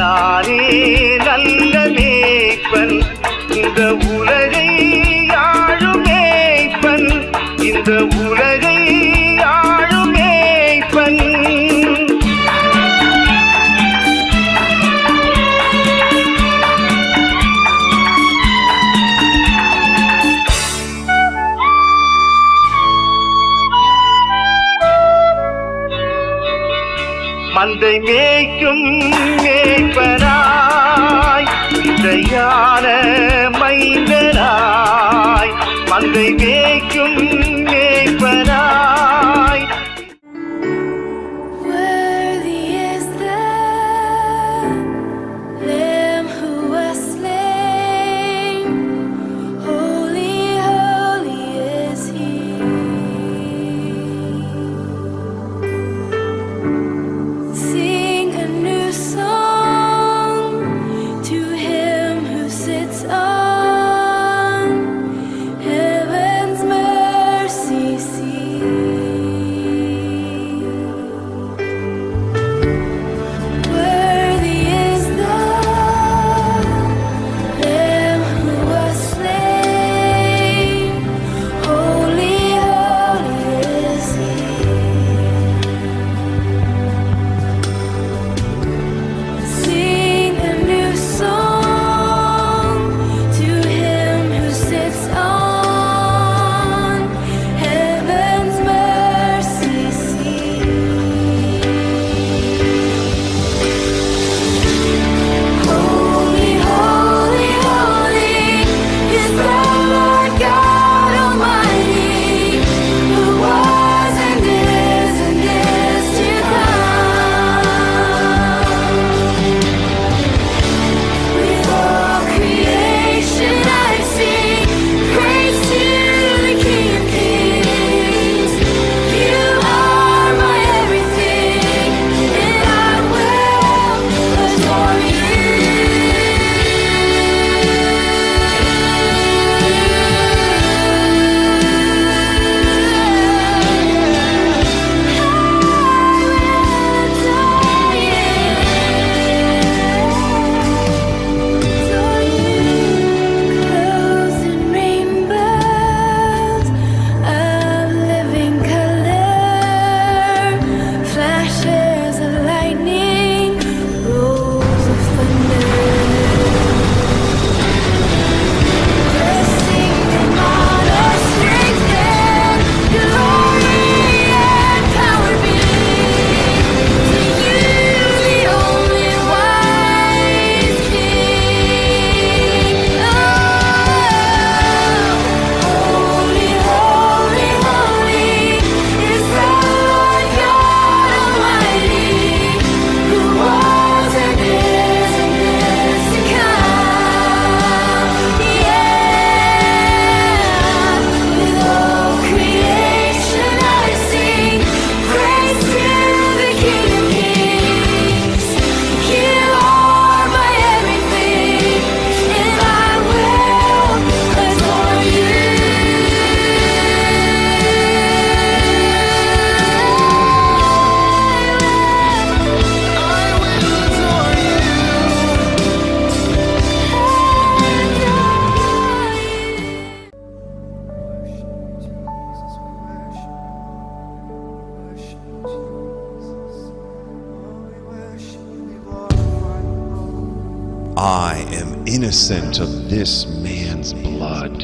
நானே நல்ல மேய்ப்பன் இந்த உலகை ஆளும் மேய்ப்பன் இந்த உலகை ஆளும் மேய்ப்பன் மந்தை மேய்க்கும் மேய்ப்பனாய் இதையான மைந்தனாய் மந்தை மேய்க்கும் மேய்ப்பனாய் Worthy is the Lamb who was slain. Holy, holy is He. Sing a new song to Him who sits on heaven's mercy seat. Worthy is the Lamb who was slain. Holy, holy is He. Sing a new song to Him who sits on heaven's mercy seat. Holy, holy, holy is the Lord God Almighty, who was and is and is to come. With all creation I sing praise to the King of Kings. You are my everything, and I will adore Clothes in rainbows of living color, flashes of lightning, rolls of thunder. Blessing and honor, strength and glory and power be to you, the only wise King. Holy, holy, holy is the Lord God Almighty, who was and is and is to come. Yeah, with all creation I sing praise to the King of Kings. You are my everything, and I will adore you. I am innocent of this man's blood.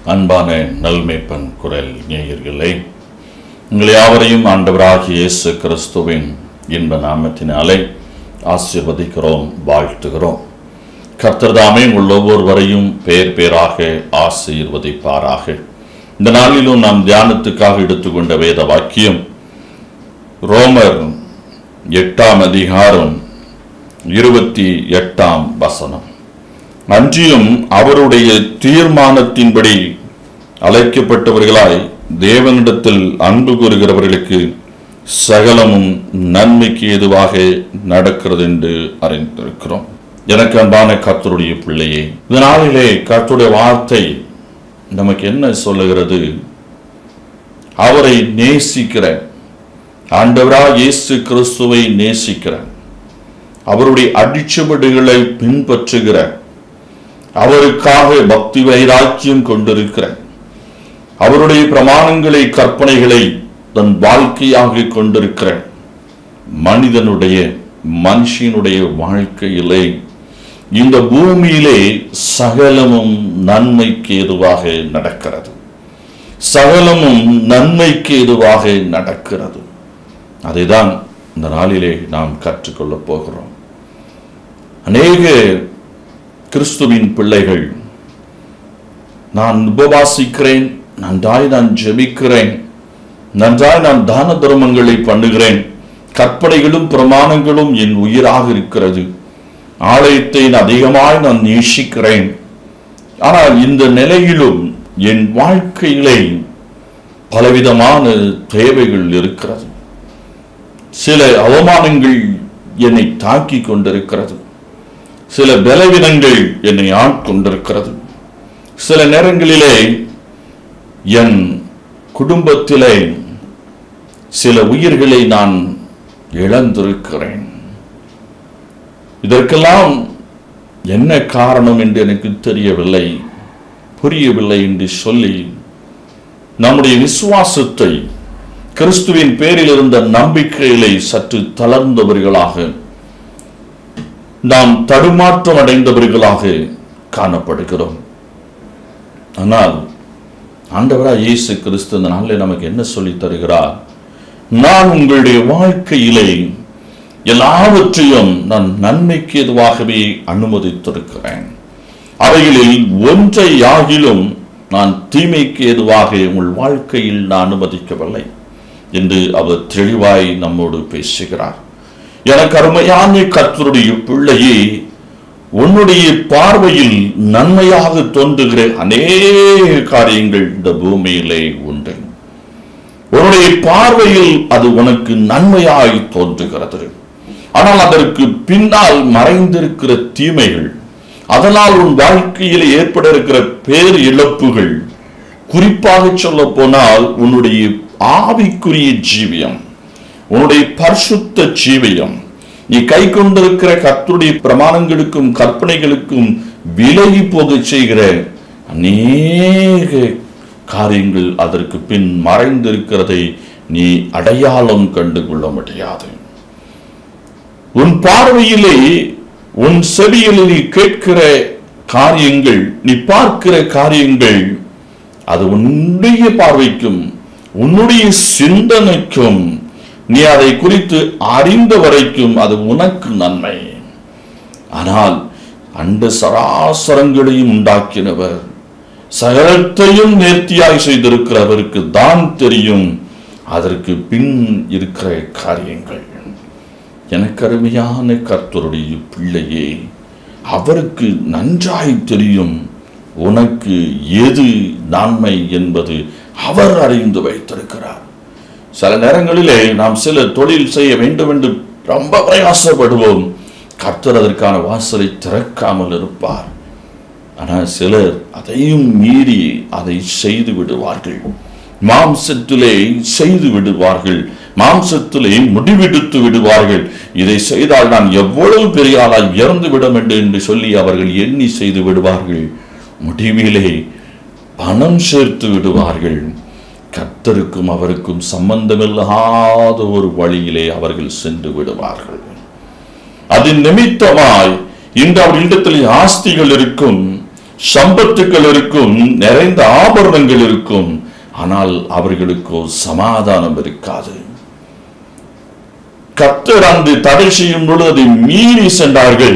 அன்பான நல்மேப்பன் குரல் நேயர்களே உங்களை யாவரையும் ஆண்டவராகிய இயேசு கிறிஸ்துவின் இன்ப நாமத்தினாலே ஆசீர்வதிக்கிறோம் வாழ்த்துகிறோம் கர்த்தர்தாமே உங்கள் ஒவ்வொருவரையும் பேர் பேராக ஆசீர்வதிப்பாராக இந்த நாளிலும் நாம் தியானத்துக்காக எடுத்துக்கொண்ட வேத வாக்கியம் ரோமர் எட்டாம் அதிகாரம் இருபத்தி எட்டாம் வசனம் அன்றியும் அவருடைய தீர்மானத்தின்படி அழைக்கப்பட்டவர்களாய் தேவனிடத்தில் அன்பு கூறுகிறவர்களுக்கு சகலமும் நன்மைக்கு ஏதுவாக நடக்கிறது என்று அறிந்திருக்கிறோம் எனக்கு அன்பான கர்த்தருடைய பிள்ளையே இந்த நாளிலே கர்த்தருடைய வார்த்தை நமக்கு என்ன சொல்லுகிறது அவரை நேசிக்கிற ஆண்டவரா இயேசு கிறிஸ்துவை நேசிக்கிற அவருடைய அடிச்சுவடுகளை பின்பற்றுகிற அவருக்காக பக்தி வைராக்கியம் கொண்டிருக்கிற அவருடைய பிரமாணங்களை கற்பனைகளை தன் வாழ்க்கையாக கொண்டிருக்கிற மனிதனுடைய மனுஷனுடைய வாழ்க்கையிலே இந்த பூமியிலே சகலமும் நன்மைக்கு ஏதுவாக நடக்கிறது சகலமும் நன்மைக்கு ஏதுவாக நடக்கிறது அதைதான் இந்த நாளிலே நாம் கற்றுக்கொள்ளப் போகிறோம் அநேக கிறிஸ்துவின் பிள்ளைகள் நான் உபவாசிக்கிறேன் நன்றாய் நான் ஜெபிக்கிறேன் நன்றாய் நான் தான தர்மங்களை பண்ணுகிறேன் கற்பனைகளும் பிரமாணங்களும் என் உயிராக இருக்கிறது ஆலயத்தை நான் அதிகமாய் நான் நேசிக்கிறேன் ஆனால் இந்த நிலையிலும் என் வாழ்க்கையிலே பலவிதமான தேவைகள் இருக்கிறது சில அவமானங்கள் என்னை தாக்கி கொண்டிருக்கிறது சில பலவீனங்கள் என்னை ஆட்கொண்டிருக்கிறது சில நேரங்களிலே என் குடும்பத்திலே சில உயிர்களை நான் இழந்திருக்கிறேன் இதற்கெல்லாம் என்ன காரணம் என்று எனக்கு தெரியவில்லை புரியவில்லை என்று சொல்லி நம்முடைய விசுவாசத்தை கிறிஸ்துவின் பேரில் இருந்த நம்பிக்கைகளை சற்று தளர்ந்தவர்களாக நாம் தடுமாற்றம் அடைந்தவர்களாக காணப்படுகிறோம் ஆனால் ஆண்டவராக இயேசு கிறிஸ்து இந்த நாளில் நமக்கு என்ன சொல்லி தருகிறார் நான் உங்களுடைய வாழ்க்கையிலே எல்லாவற்றையும் நான் நன்மைக்கு எதுவாகவே அனுமதித்திருக்கிறேன் அவைகளில் ஒன்றை யாகிலும் நான் தீமைக்கு எதுவாக உங்கள் வாழ்க்கையில் நான் அனுமதிக்கவில்லை என்று அவர் தெளிவாய் நம்மோடு பேசுகிறார் எனக்கு அருமையான கர்த்தருடைய பிள்ளையே உன்னுடைய பார்வையில் நன்மையாக தோன்றுகிற அநேக காரியங்கள் இந்த பூமியிலே உண்டு உன்னுடைய பார்வையில் அது உனக்கு நன்மையாய் தோன்றுகிறது ஆனால் அதற்கு பின்னால் மறைந்திருக்கிற தீமைகள் அதனால் உன் வாழ்க்கையில் ஏற்பட இருக்கிற பேர் இழப்புகள் குறிப்பாக சொல்ல போனால் உன்னுடைய ஆவிக்குரிய ஜீவியம் உன்னுடைய பரிசுத்த ஜீவியம் நீ கை கொண்டிருக்கிற கர்த்தருடைய பிரமாணங்களுக்கும் கற்பனைகளுக்கும் விலகி போக செய்கிற அநேக காரியங்கள் அதற்கு பின் மறைந்திருக்கிறதை நீ அடையாளம் கண்டு கொள்ள முடியாது உன் பார்வையிலே உன் செவியில் நீ கேட்கிற காரியங்கள் நீ பார்க்கிற காரியங்கள் அது உன்னுடைய பார்வைக்கும் உன்னுடைய சிந்தனைக்கும் நீ அதை குறித்து அறிந்த வரைக்கும் அது உனக்கு நன்மை ஆனால் அண்ட சராசரங்களையும் உண்டாக்கினவர் சகலத்தையும் நேர்த்தியாய் செய்திருக்கிறவருக்கு தான் தெரியும் அதற்கு பின் இருக்கிற காரியங்கள் எனக்கு அருமையான கர்த்தருடைய பிள்ளையே அவருக்கு நன்றாய் தெரியும் உனக்கு எது நன்மை என்பது அவர் அறிந்து வைத்திருக்கிறார் சில நேரங்களிலே நாம் சில தொழில் செய்ய வேண்டும் என்று ரொம்ப பிரயாசப்படுவோம் கர்த்தர் அதற்கான வாசலை திறக்காமல் இருப்பார் ஆனால் சிலர் அதையும் மீறி அதை செய்து விடுவார்கள் மாம்சத்திலே செய்து விடுவார்கள் மாம்சத்திலே முடிவெடுத்து விடுவார்கள் இதை செய்தால் நான் எவ்வளவு பெரிய ஆளாய் இறந்து விட வேண்டும் என்று சொல்லி அவர்கள் எண்ணி செய்து விடுவார்கள் முடிவிலே பணம் சேர்த்து விடுவார்கள் கர்த்தருக்கும் அவருக்கும் சம்பந்தமில்லாத ஒரு வழியிலே அவர்கள் சென்று விடுவார்கள் அதன் நிமித்தமாய் இன்று அவர்களிடத்தில் ஆஸ்திகள் இருக்கும் சம்பத்துக்கள் இருக்கும் நிறைந்த ஆபரணங்கள் இருக்கும் ஆனால் அவர்களுக்கோ சமாதானம் இருக்காது கத்தர் அந்த தடை செய்யும் பொழுது அதை மீறி சென்றார்கள்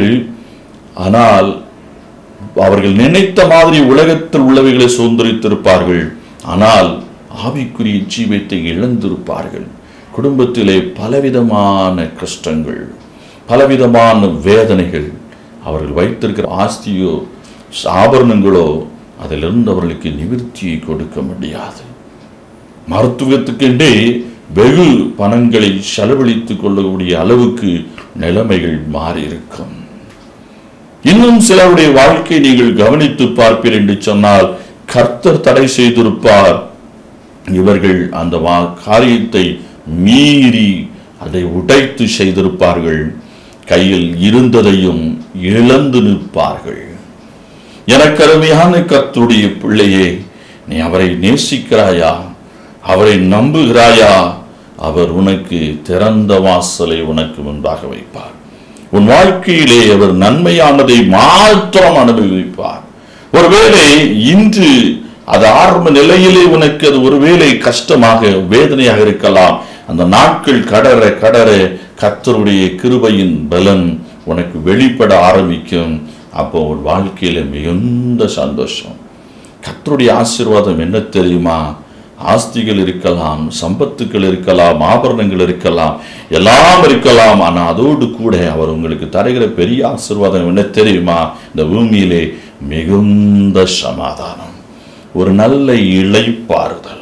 ஆனால் அவர்கள் நினைத்த மாதிரி உலகத்தில் உள்ளவைகளை சுதந்திரித்திருப்பார்கள் ஆனால் ஆவிக்குரிய ஜீவத்தை இழந்திருப்பார்கள் குடும்பத்திலே பலவிதமான கஷ்டங்கள் பலவிதமான வேதனைகள் அவர்கள் வைத்திருக்கிற ஆஸ்தியோ ஆபரணங்களோ அதிலிருந்து அவர்களுக்கு நிவிர்த்தியை கொடுக்க முடியாது மருத்துவத்துக்கென்றே வெகு பணங்களை செலவழித்துக் கொள்ளக்கூடிய அளவுக்கு நிலைமைகள் மாறியிருக்கும் இன்னும் சிலருடைய வாழ்க்கை நீங்கள் கவனித்து பார்ப்பீர் என்று சொன்னால் கர்த்தர் தடை செய்திருப்பார் இவர்கள் அந்த வா- காரியத்தை மீறி அதை உடைத்து செய்திருப்பார்கள் கையில் இருந்ததையும் இழந்து நிற்பார்கள் எனக்கு அருமையான கர்த்தருடைய பிள்ளையே நீ அவரை நேசிக்கிறாயா அவரை நம்புகிறாயா அவர் உனக்கு திறந்த வாசலை உனக்கு முன்பாக வைப்பார் உன் வாழ்க்கையிலே அவர் நன்மையானதை மாத்திரம் அனுபவிப்பார் ஒருவேளை இன்று அது ஆரம்ப நிலையிலே உனக்கு அது ஒருவேளை கஷ்டமாக வேதனையாக இருக்கலாம் அந்த நாட்கள் கடற கடற கர்த்தருடைய கிருபையின் பலன் உனக்கு வெளிப்பட ஆரம்பிக்கும் அப்போ உன் வாழ்க்கையில மிகுந்த சந்தோஷம் கர்த்தருடைய ஆசீர்வாதம் என்ன தெரியுமா ஆஸ்திகள் இருக்கலாம் சம்பத்துக்கள் இருக்கலாம் ஆபரணங்கள் இருக்கலாம் எல்லாம் இருக்கலாம் ஆனா அதோடு கூட அவர் உங்களுக்கு தருகிற பெரிய ஆசீர்வாதம் என்ன தெரியுமா இந்த பூமியிலே மிகுந்த சமாதானம் ஒரு நல்ல இளைப்பாறுதல்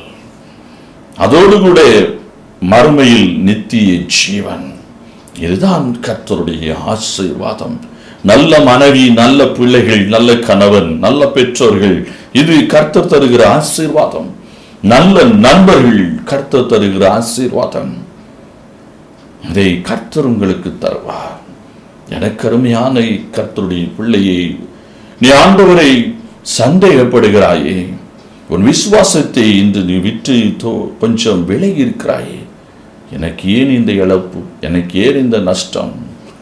அதோடு கூட மறுமையில் நித்திய ஜீவன் இதுதான் கர்த்தருடைய ஆசீர்வாதம் நல்ல மனைவி நல்ல பிள்ளைகள் நல்ல கணவன் நல்ல பெற்றோர்கள் இது கர்த்தர் தருகிற ஆசீர்வாதம் நல்ல நண்பர்கள் கர்த்தர் தருகிற ஆசீர்வாதம் இதை கர்த்தர் உங்களுக்கு தருவார் எனக்கு அருமையான கர்த்தருடைய பிள்ளையை நீ ஆண்டவரை சந்தேகப்படுகிறாயே உன் விசுவாசத்தை இன்று நீ விட்டு தோ- கொஞ்சம் விலகி இருக்கிறாயே எனக்கு ஏன் இந்த இழப்பு எனக்கு ஏன் இந்த நஷ்டம்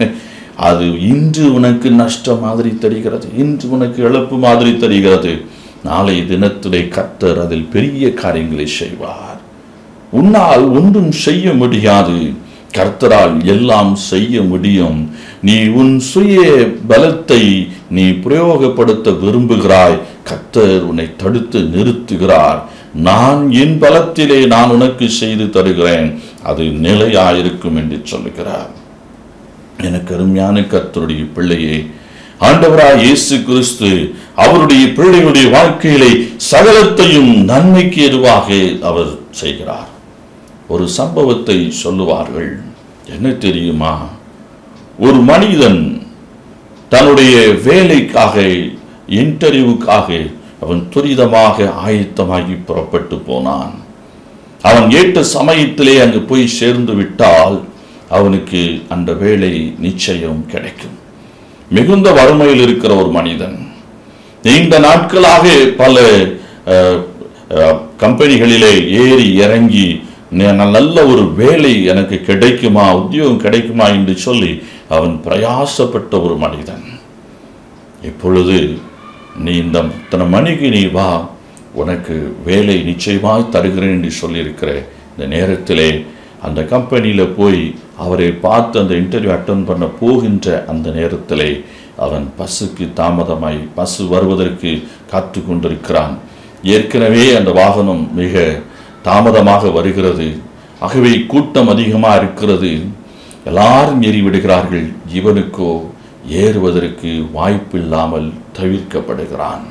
அது இன்று உனக்கு நஷ்டம் மாதிரி தெரிகிறது இன்று உனக்கு இழப்பு மாதிரி தெரிகிறது நாளை தினத்திலே கர்த்தர் அதில் பெரிய காரியங்களை செய்வார் உன்னால் ஒன்றும் செய்ய முடியாது கர்த்தரால் எல்லாம் செய்ய முடியும் நீ உன் சுய பலத்தை நீ பிரயோகப்படுத்த விரும்புகிறாய் கர்த்தர் உன்னை தடுத்து நிறுத்துகிறார் நான் என் பலத்திலே நான் உனக்கு செய்து தருகிறேன் அது நிலையாயிருக்கும் என்று சொல்லுகிறார் எனக்கு அருமையான கர்த்தருடைய பிள்ளையே ஆண்டவராய் இயேசு கிறிஸ்து அவருடைய பிள்ளைகளுடைய வாழ்க்கையிலே சகலத்தையும் நன்மைக்கு எதுவாக அவர் செய்கிறார் ஒரு சம்பவத்தை சொல்லுவார்கள் என்ன தெரியுமா ஒரு மனிதன் தன்னுடைய வேலைக்காக இன்டர்வியூக்காக அவன் துரிதமாக ஆயத்தமாகி புறப்பட்டு போனான் அவன் ஏற்ற சமயத்திலே அங்கு போய் சேர்ந்து விட்டால் அவனுக்கு அந்த வேலை நிச்சயம் கிடைக்கும் மிகுந்த வறுமையில் இருக்கிற ஒரு மனிதன் நீண்ட நாட்களாக பல அஹ், அஹ், கம்பெனிகளிலே ஏறி இறங்கி ந- நல்ல ஒரு வேலை எனக்கு கிடைக்குமா உத்தியோகம் கிடைக்குமா என்று சொல்லி அவன் பிரயாசப்பட்ட ஒரு மனிதன் இப்பொழுது நீ இந்த இத்தனை மணிக்கு நீ வா உனக்கு வேலை நிச்சயமாய் தருகிறேன் என்று சொல்லியிருக்கிற இந்த நேரத்திலே அந்த கம்பெனியில் போய் அவரை பார்த்து அந்த இன்டர்வியூ அட்டன் பண்ண போகின்ற அந்த நேரத்திலே அவன் பஸ்ஸுக்கு தாமதமாய் பஸ் வருவதற்கு காத்து கொண்டிருக்கிறான் ஏற்கனவே அந்த வாகனம் மிக தாமதமாக வருகிறது ஆகவே கூட்டம் அதிகமாக இருக்கிறது எல்லாரும் ஏறி விடுகிறார்கள் இவனுக்கோ ஏறுவதற்கு வாய்ப்பில்லாமல் தவிர்க்கப்படுகிறான்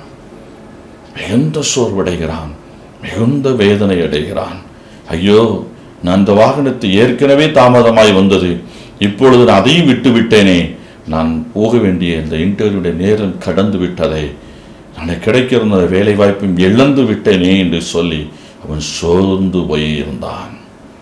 மிகுந்த சோர்வடைகிறான் மிகுந்த வேதனை அடைகிறான் ஐயோ நான் அந்த வாகனத்தை ஏற்கனவே தாமதமாய் வந்தது இப்பொழுது நான் அதையும் விட்டு விட்டேனே நான் போக வேண்டிய இந்த இன்டர்வியூடைய நேரம் கடந்து விட்டதை எனக்கு கிடைக்கிற அந்த வேலை வாய்ப்பையும் இழந்து விட்டேனே என்று சொல்லி அவன் சோர்ந்து போய் இருந்தான்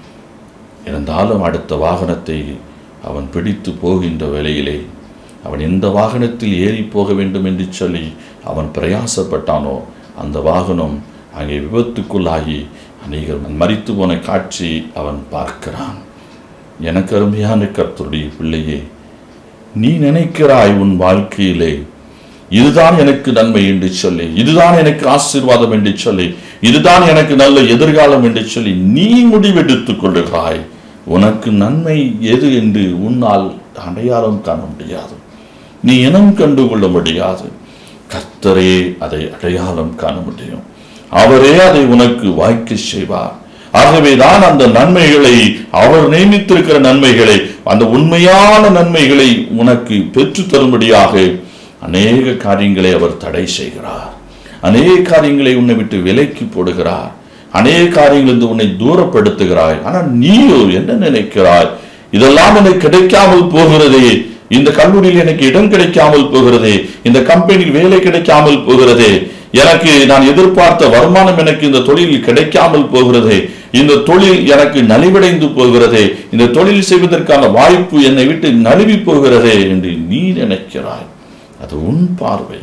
இருந்தாலும் அடுத்த வாகனத்தை அவன் பிடித்து போகின்ற வேளையிலே அவன் எந்த வாகனத்தில் ஏறி போக வேண்டும் என்று சொல்லி அவன் பிரயாசப்பட்டானோ அந்த வாகனம் அங்கே விபத்துக்குள்ளாகி அநேகர் மரித்து போன காட்சி அவன் பார்க்கிறான் எனக்கு அருமையான கர்த்தருடைய பிள்ளையே நீ நினைக்கிறாய் உன் வாழ்க்கையிலே இதுதான் எனக்கு நன்மை என்று சொல்லி இதுதான் எனக்கு ஆசீர்வாதம் என்று சொல்லி இதுதான் எனக்கு நல்ல எதிர்காலம் என்று சொல்லி நீ முடிவெடுத்துக் கொள்ளுகிறாய் உனக்கு நன்மை எது என்று உன்னால் அடையாளம் காண முடியாது நீ இனம் கண்டு கொள்ள முடியாது கர்த்தரே அதை அடையாளம் காண முடியும் அவரே அதை உனக்கு வாய்க்க செய்வார் ஆகவேதான் அந்த நன்மைகளை அவர் நியமித்திருக்கிற நன்மைகளை அந்த உண்மையான நன்மைகளை உனக்கு பெற்று தரும்படியாக அநேக காரியங்களை அவர் தடை செய்கிறார் அநேக காரியங்களை உன்னை விட்டு விலைக்கு போடுகிறார் அநேக காரியங்களிலிருந்து உன்னை தூரப்படுத்துகிறாய் ஆனால் நீயோ என்ன நினைக்கிறாய் இதெல்லாம் எனக்கு கிடைக்காமல் போகிறதே இந்த கல்லூரியில் எனக்கு இடம் கிடைக்காமல் போகிறதே இந்த கம்பெனியில் வேலை கிடைக்காமல் போகிறதே எனக்கு நான் எதிர்பார்த்த வருமானம் எனக்கு இந்த தொழிலில் கிடைக்காமல் போகிறதே இந்த தொழில் எனக்கு நலிவடைந்து போகிறதே இந்த தொழில் செய்வதற்கான வாய்ப்பு என்னை விட்டு நழுவி போகிறதே என்று நீ நினைக்கிறாய் அது உன் பார்வை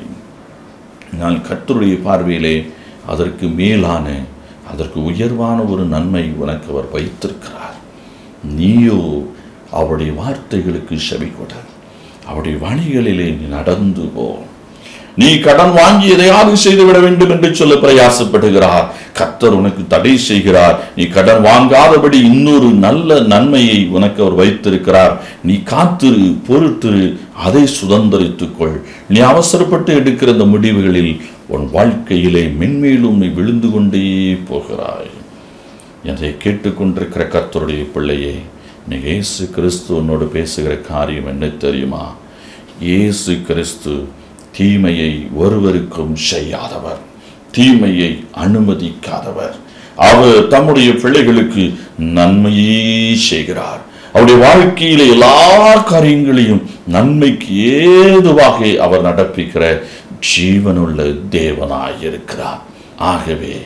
நான் கர்த்தருடைய பார்வையிலே அதற்கு மேலான அதற்கு உயர்வான ஒரு நன்மை உனக்கு அவர் வைத்திருக்கிறார் நீயோ அவருடைய வார்த்தைகளுக்கு செவி கொடு அவருடைய வழிகளிலே நீ நடந்து போ நீ கடன் வாங்கி எதையாவது செய்துவிட வேண்டும் என்று சொல்ல பிரயாசப்படுகிறார் கர்த்தர் உனக்கு தடை செய்கிறார் நீ கடன் வாங்காதபடி இன்னொரு நல்ல நன்மையை உனக்கு அவர் வைத்திருக்கிறார் நீ காத்திரு பொறுத்திரு அதை சுதந்திரித்துக் கொள் நீ அவசரப்பட்டு எடுக்கிற இந்த முடிவுகளில் உன் வாழ்க்கையிலே மென்மேலும் நீ விழுந்து கொண்டே போகிறாய் அதை கேட்டுக்கொண்டிருக்கிற கர்த்தருடைய பிள்ளையே நீ இயேசு கிறிஸ்து உன்னோடு பேசுகிற காரியம் என்ன தெரியுமா இயேசு கிறிஸ்து தீமையை ஒருவருக்கும் செய்யாதவர் தீமையை அனுமதிக்காதவர் அவர் தம்முடைய பிள்ளைகளுக்கு நன்மையே செய்கிறார் அவருடைய வாழ்க்கையில எல்லா காரியங்களையும் நன்மைக்கு ஏதுவாக அவர் நடப்பிக்கிற ஜீவனுள்ள தேவனாய் இருக்கிறார் ஆகவே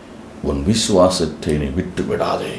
உன் விசுவாசத்தை நீ விட்டு விடாதே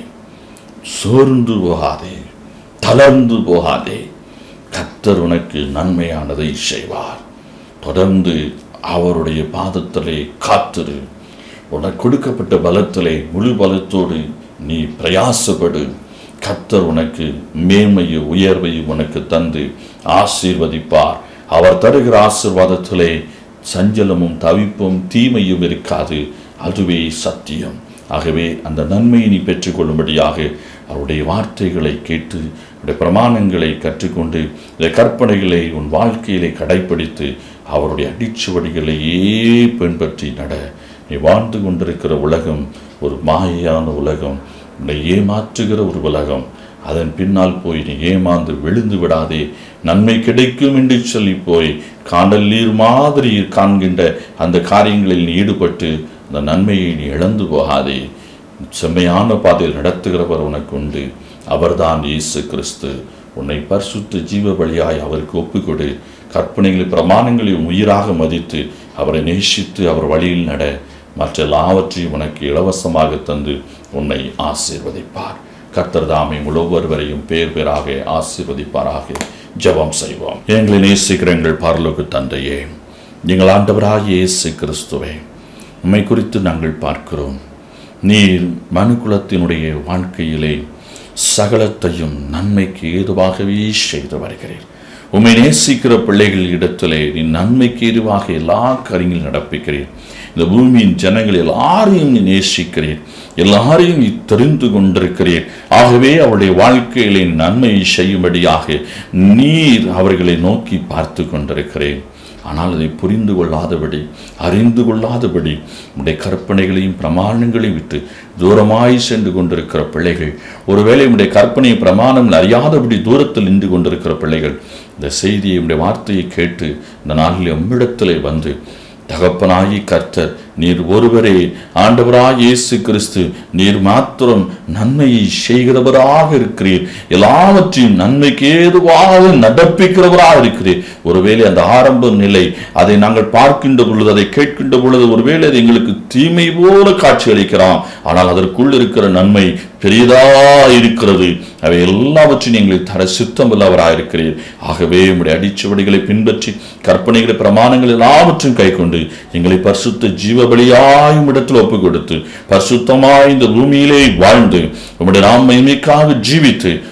சோர்ந்து போகாதே தளர்ந்து போகாதே கர்த்தர் உனக்கு நன்மையானதை செய்வார் தொடர்ந்து அவருடைய பாதத்திலே காத்திரு உனக்கு கொடுக்கப்பட்ட பலத்திலே முழு பலத்தோடு நீ பிரயாசப்படு கர்த்தர் உனக்கு மேன்மையும் உயர்வையும் உனக்கு தந்து ஆசீர்வதிப்பார் அவர் தருகிற ஆசீர்வாதத்திலே சஞ்சலமும் தவிப்பும் தீமையும் இருக்காது அதுவே சத்தியம் ஆகவே அந்த நன்மையை நீ பெற்றுக்கொள்ளும்படியாக அவருடைய வார்த்தைகளை கேட்டு அவருடைய பிரமாணங்களை கற்றுக்கொண்டு இந்த கற்பனைகளை உன் வாழ்க்கையிலே கடைப்பிடித்து அவருடைய அடிச்சுவடிகளையே பின்பற்றி நட நீ வாழ்ந்து கொண்டிருக்கிற உலகம் ஒரு மாயையான உலகம் உன்னை ஏமாற்றுகிற ஒரு உலகம் அதன் பின்னால் போய் நீ ஏமாந்து விழுந்து விடாதே நன்மை கிடைக்கும் என்று சொல்லி போய் காண்டல் நீர் மாதிரி காண்கின்ற அந்த காரியங்களில் நீ ஈடுபட்டு அந்த நன்மையை நீ இழந்து போகாதே செம்மையான பாதையில் நடத்துகிறவர் உனக்கு உண்டு அவர்தான் இயேசு கிறிஸ்து உன்னை பரிசுத்த ஜீவ பலியாய் அவருக்கு ஒப்புக்கொடு கற்பனைகளை பிரமாணங்களை உன் உயிராக மதித்து அவரை நேசித்து அவர் வழியில் நட மற்ற எல்லாவற்றையும் உனக்கு இலவசமாக தந்து உன்னை ஆசீர்வதிப்பார் கர்த்தர் தாமே ஒவ்வொருவரையும் பேர் பேராக ஆசீர்வதிப்பாராக ஜெபம் செய்வோம் எங்களை நேசிக்கிற எங்கள் பார்லோக்கு தந்தையே எங்கள் ஆண்டவராக இயேசு கிறிஸ்துவே உம்மை குறித்து நாங்கள் பார்க்கிறோம் நீர் மனுக்குலத்தினுடைய வாழ்க்கையிலே சகலத்தையும் நன்மைக்கு ஏதுவாகவே செய்து வருகிறீர் உம்மை நேசிக்கிற பிள்ளைகள் இடத்திலே நீ நன்மைக்கு ஏதுவாக எல்லா காரியங்களும் நடப்பிக்கிறீர் இந்த பூமியின் ஜனங்கள் எல்லாரையும் நீ நேசிக்கிறீர் எல்லாரையும் நீ தெரிந்து கொண்டிருக்கிறீர் ஆகவே அவருடைய வாழ்க்கையிலே நன்மையை செய்யும்படியாக நீர் அவர்களை நோக்கி பார்த்து கொண்டிருக்கிறேன் ஆனால் அதை புரிந்து கொள்ளாதபடி அறிந்து கொள்ளாதபடி உடைய கற்பனைகளையும் பிரமாணங்களையும் விட்டு தூரமாய் சென்று கொண்டிருக்கிற பிள்ளைகள் ஒருவேளை உடைய கற்பனை பிரமாணங்கள் அறியாதபடி தூரத்தில் நின்று கொண்டிருக்கிற பிள்ளைகள் இந்த செய்தியை உடைய வார்த்தையை கேட்டு இந்த நாளில் எம்மிடத்திலே வந்து தகப்பனாகி கர்த்தர் நீர் ஒருவரே ஆண்டவராய் இயேசு கிறிஸ்து நீர் மாத்திரம் நன்மையை செய்கிறவராக இருக்கிறீர் எல்லாவற்றையும் நன்மைக்கு ஏதுவாக நடப்பிக்கிறவராக இருக்கிறீர் ஒருவேளை அந்த ஆரம்ப நிலை அதை நாங்கள் பார்க்கின்ற பொழுது அதை கேட்கின்ற பொழுது ஒருவேளை அது எங்களுக்கு தீமை போல காட்சி அளிக்கிறோம் ஆனால் அதற்குள் இருக்கிற நன்மை பெரியதா இருக்கிறது அவை எல்லாவற்றையும் எங்களுக்கு தர சித்தம் உள்ளவராக இருக்கிறீர் ஆகவே உம்முடைய அடிச்சுவடிகளை பின்பற்றி கற்பனைகளை பிரமாணங்கள் எல்லாவற்றையும் கை கொண்டு எங்களை பரிசுத்த ஜீவபலியாயும் இடத்தில் ஒப்புக் கொடுத்து பரிசுத்தமாய் இந்த பூமியிலே வாழ்ந்து உம்முடைய நாம் மகிமைக்காக ஜீவித்து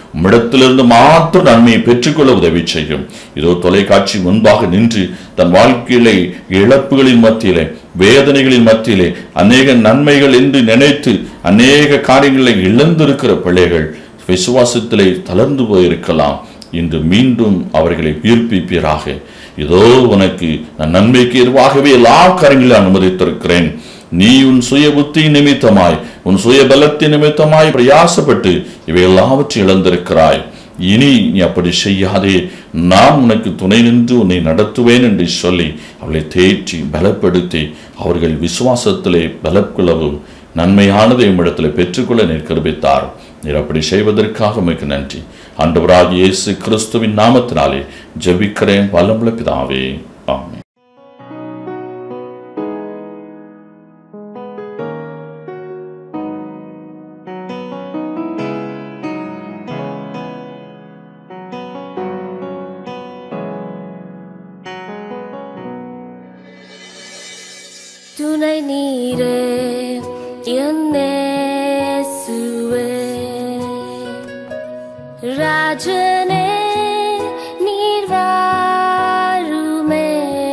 உம்மிடத்திலிருந்து மாத்திரம் நன்மையை பெற்றுக்கொள்ள உதவி செய்யும் இதோ தொலைக்காட்சி முன்பாக நின்று தன் வாழ்க்கையிலே இழப்புகளின் மத்தியிலே வேதனைகளின் மத்தியிலே அநேக நன்மைகள் என்று நினைத்து அநேக காரியங்களை இழந்திருக்கிற பிள்ளைகள் விசுவாசத்திலே தளர்ந்து போயிருக்கலாம் இன்று மீண்டும் அவர்களை உயிர்ப்பிப்பீராக இதோ உனக்கு நான் நன்மைக்கு எதுவாகவே எல்லா காரியங்களையும் அனுமதித்திருக்கிறேன் நீ உன் சுய புத்தி நிமித்தமாய் உன் சுய பலத்தின் நிமித்தமாய் பிரயாசப்பட்டு இவை எல்லாவற்றையும் இழந்திருக்கிறாய் இனி நீ அப்படி செய்யாதே நான் உனக்கு துணை நின்று உன்னை நடத்துவேன் என்று சொல்லி அவளை தேற்றி பலப்படுத்தி அவர்கள் விசுவாசத்திலே பலக்குள்ளவும் நன்மையானதை உம்மிடத்தில் பெற்றுக்கொள்ள நீர் கருபித்தார் நீர் அப்படி செய்வதற்காக உமக்கு நன்றி ஆண்டவராகிய இயேசு கிறிஸ்துவின் நாமத்தினாலே ஜெபிக்கிறேன் வல்லமுள்ள பிதாவே ஆமென் துணை நீரே என்னேசுவே ராஜனே நீர் வாருமே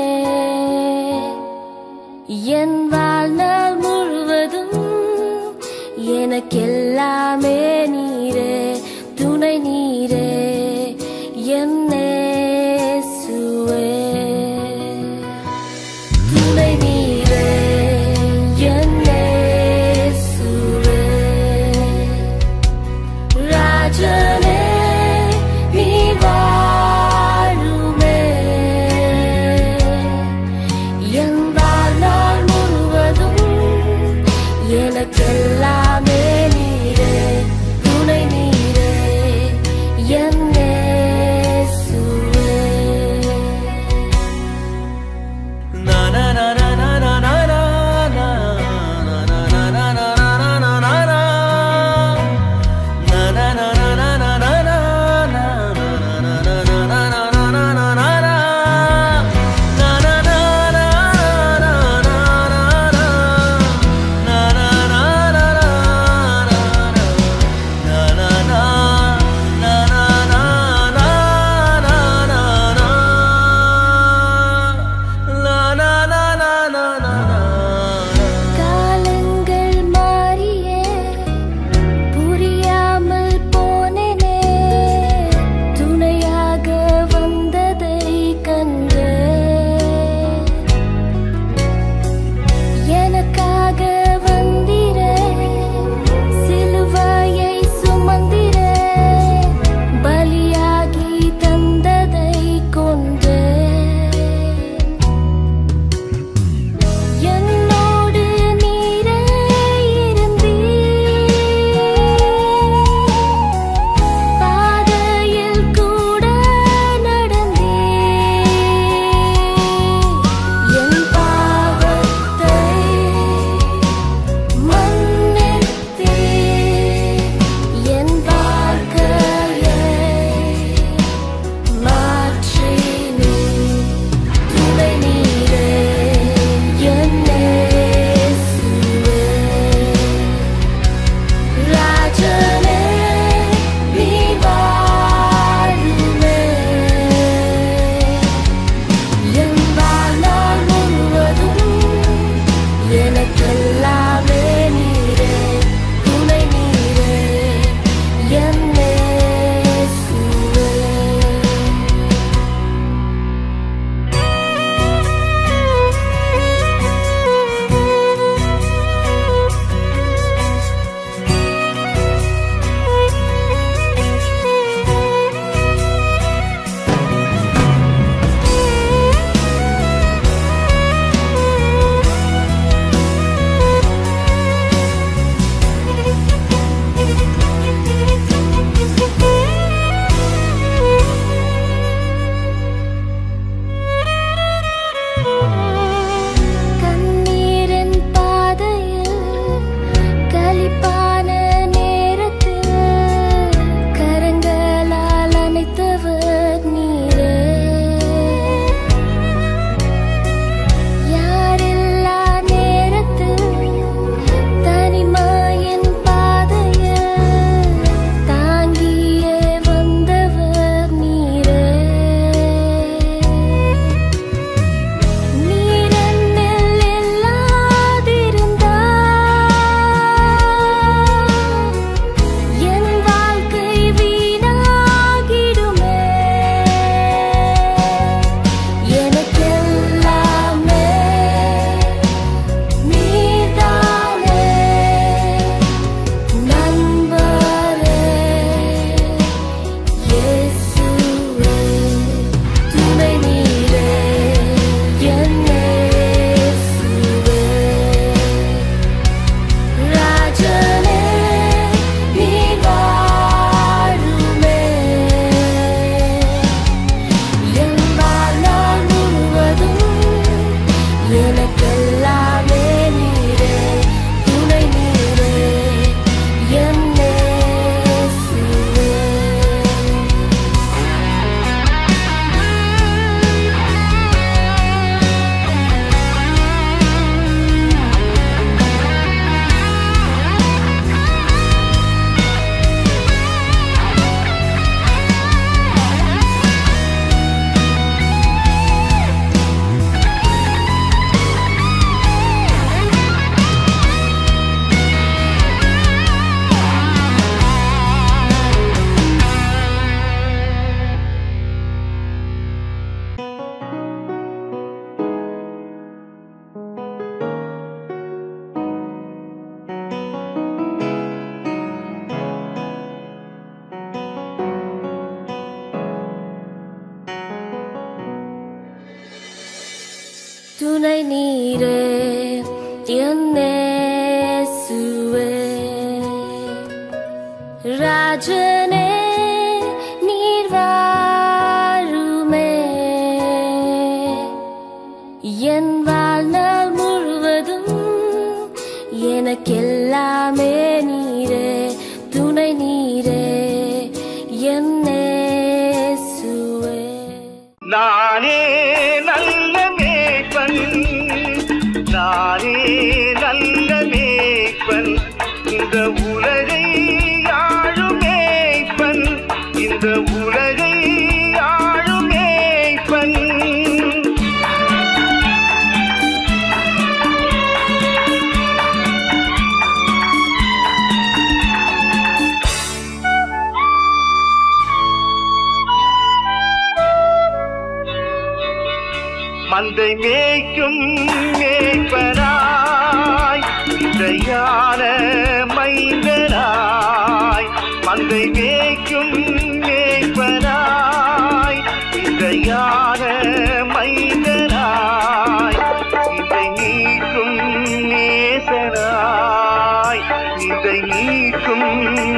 என் வாழ்நாள் முழுவதும் எனக்கெல்லாமே நீரே துணை நீரே என்னேசுவே துணை நீரே என்னேசுவே ராஜனே நீ வாழுமே என் வாழ்நாள் முழுவதும் எனக்கெல்லாமே நீரே துணை நீரே என்னேசுவே ராஜனே நீர் வாருமே என் வாழ்நாள் முழுவதும் எனக்கெல்லாமே நீரே துணை நீரே என்னேசுவே நானே நல்ல மேய்ப்பன் நானே நல்ல மேய்ப்பன் இந்த உலகை ஆளும் மேய்ப்பன் இந்த உலகை ஆளும் மேய்ப்பன் மந்தை மேய்க்கும் மேய்ப்பனாய் இசையான மைந்தனாய் மந்தை மேய்க்கும் மேய்ப்பனாய் இசையான மைந்தனாய் இதை நீக்கும் நேசனாய் இதை நீக்கும்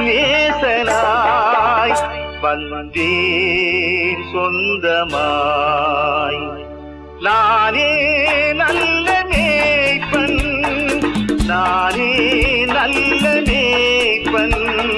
நேசனாய் வந்தேன் சொந்தமாய் நானே நல்ல மேய்ப்பன் நானே நல்ல மேய்ப்பன்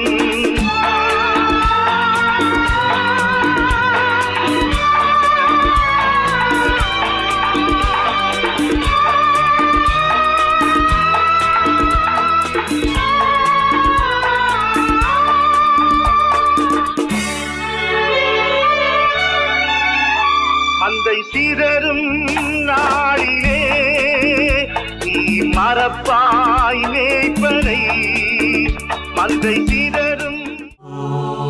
மந்தை சிதறும் நாளிலே நீ மறப்பாய் மேய்ப்பனை மந்தை சிதறும்